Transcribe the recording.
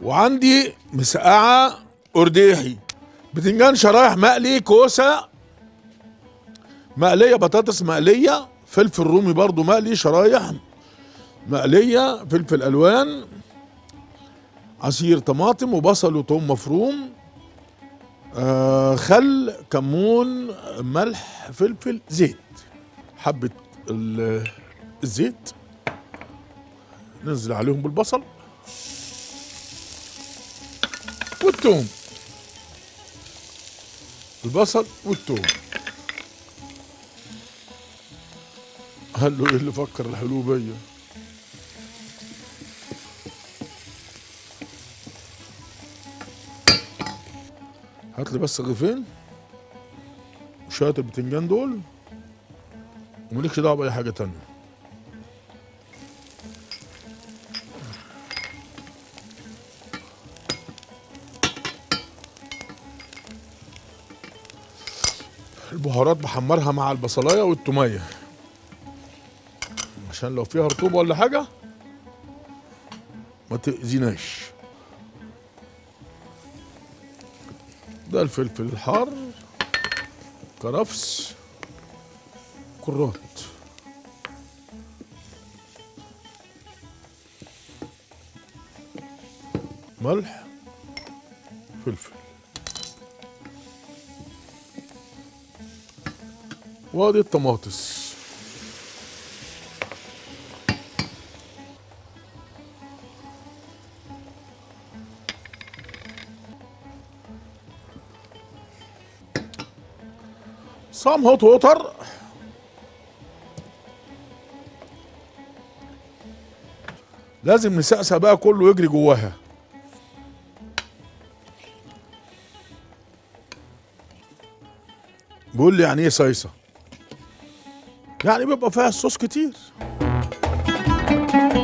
وعندي مسقعه ارديحي بتنجان شرايح مقلي كوسه مقليه بطاطس مقليه فلفل رومي برضو مقلي شرايح مقليه فلفل الوان عصير طماطم وبصل وثوم مفروم آه خل كمون ملح فلفل زيت حبه ال- الزيت ننزل عليهم بالبصل والثوم البصل والثوم قال له ايه اللي فكر الحلو بيا هات لي بس رغيفين وشويه البتنجان دول ومالكش دعوه باي حاجه تانية البهارات بحمرها مع البصلايه والتوميه عشان لو فيها رطوبه ولا حاجه ما تاذيناش ده الفلفل الحار كرفس كرات ملح فلفل وادي الطماطس صام هوت ووتر لازم نسقسق بقى كله يجري جواها بيقول لي يعني ايه صيصه يعني بيبقى فيها الصوص كتير